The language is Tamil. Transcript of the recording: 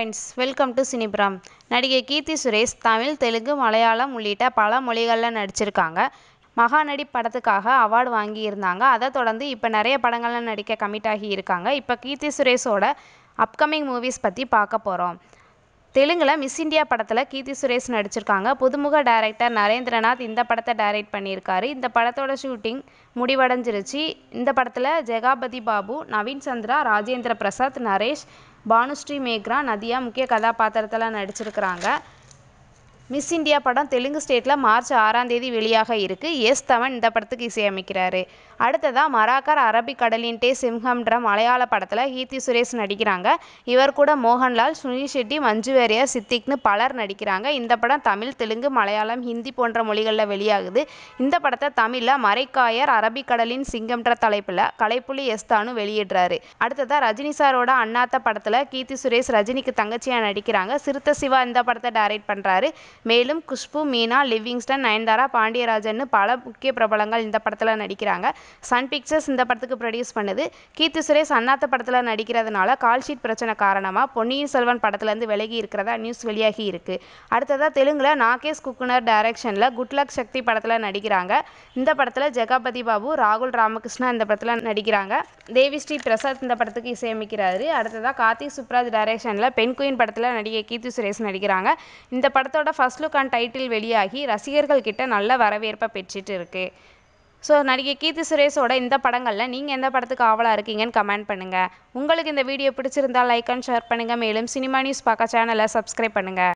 ஃப்ரெண்ட்ஸ் வெல்கம் டு சினிபிராம் நடிகை கீர்த்தி சுரேஷ் தமிழ் தெலுங்கு மலையாளம் உள்ளிட்ட பல மொழிகளில் நடிச்சிருக்காங்க மகாநடி படத்துக்காக அவார்டு வாங்கியிருந்தாங்க அதை தொடர்ந்து இப்போ நிறைய படங்களில் நடிக்க கமிட் ஆகி இருக்காங்க இப்போ கீர்த்தி சுரேஷோட அப்கமிங் மூவிஸ் பற்றி பார்க்க போகிறோம் தெலுங்கில் மிஸ் இந்தியா படத்தில் கீர்த்தி சுரேஷ் நடிச்சிருக்காங்க புதுமுக டைரக்டர் நரேந்திரநாத் இந்த படத்தை டைரக்ட் பண்ணியிருக்காரு இந்த படத்தோட ஷூட்டிங் முடிவடைஞ்சிருச்சு இந்த படத்தில் ஜெகாபதி பாபு நவீன் சந்திரா ராஜேந்திர பிரசாத் நரேஷ் பானுஸ்ரீ மேக்ரா நதியா முக்கிய கதாபாத்திரத்தில் நடிச்சிருக்கிறாங்க மிஸ் இந்தியா படம் தெலுங்கு ஸ்டேட்டில் மார்ச் ஆறாம் தேதி வெளியாக இருக்கு எஸ் தமன் இந்த படத்துக்கு இசையமைக்கிறாரு அடுத்ததாக மராக்கர் அரபிக் கடலின்டே சிம்ஹம்ன்ற மலையாள படத்தில் கீர்த்தி சுரேஷ் நடிக்கிறாங்க இவர் கூட மோகன்லால் சுனில் ஷெட்டி மஞ்சு வாரியர் சித்திக்னு பலர் நடிக்கிறாங்க இந்த படம் தமிழ் தெலுங்கு மலையாளம் ஹிந்தி போன்ற மொழிகளில் வெளியாகுது இந்த படத்தை தமிழில் மறைக்காயர் அரபிக் கடலின் சிங்கம்ன்ற தலைப்பில் கலைப்புலி எஸ் தானு வெளியிடுறாரு அடுத்ததாக ரஜினி சாரோட அண்ணாத்த படத்தில் கீர்த்தி சுரேஷ் ரஜினிக்கு தங்கச்சியாக நடிக்கிறாங்க சிறுத்தை சிவா இந்த படத்தை டைரக்ட் பண்ணுறாரு மேலும் குஷ்பு மீனா லிவிங்ஸ்டன் நயன்தாரா பாண்டியராஜன் பல முக்கிய பிரபலங்கள் இந்த படத்தில் நடிக்கிறாங்க சன் பிக்சர்ஸ் இந்த படத்துக்கு ப்ரொடியூஸ் பண்ணுது கீர்த்தி சுரேஷ் அண்ணாத்த படத்தில் நடிக்கிறதுனால கால் ஷீட் பிரச்சனை காரணமாக பொன்னியின் செல்வன் படத்துலேருந்து விலகி இருக்கிறதா நியூஸ் வெளியாகி இருக்கு அடுத்ததாக தெலுங்கில் நாகேஷ் குக்குனர் டைரக்ஷனில் குட் லக் சக்தி படத்தில் நடிக்கிறாங்க இந்த படத்தில் ஜெகாபதி பாபு ராகுல் ராமகிருஷ்ணா இந்த படத்தில் நடிக்கிறாங்க தேவி ஸ்ரீ பிரசாத் இந்த படத்துக்கு இசையமைக்கிறாரு அடுத்ததாக கார்த்திக் சுப்ராஜ் டைரக்ஷனில் பெண் குயின் படத்தில் நடிகை கீர்த்தி சுரேஷ் நடிக்கிறாங்க இந்த படத்தோட ஃபர்ஸ்ட் லுக் அண்ட் டைட்டில் வெளியாகி ரசிகர்கள் கிட்ட நல்ல வரவேற்பை பெற்றுட்டு இருக்கு ஸோ நடிகை கீர்த்தி சுரேஷோட இந்த படங்களில் நீங்கள் எந்த படத்துக்கு ஆவலாக இருக்கீங்கன்னு கமெண்ட் பண்ணுங்கள் உங்களுக்கு இந்த வீடியோ பிடிச்சிருந்தா லைக் அண்ட் ஷேர் பண்ணுங்கள் மேலும் சினிமா நியூஸ் பார்க்க சேனலை சப்ஸ்கிரைப் பண்ணுங்கள்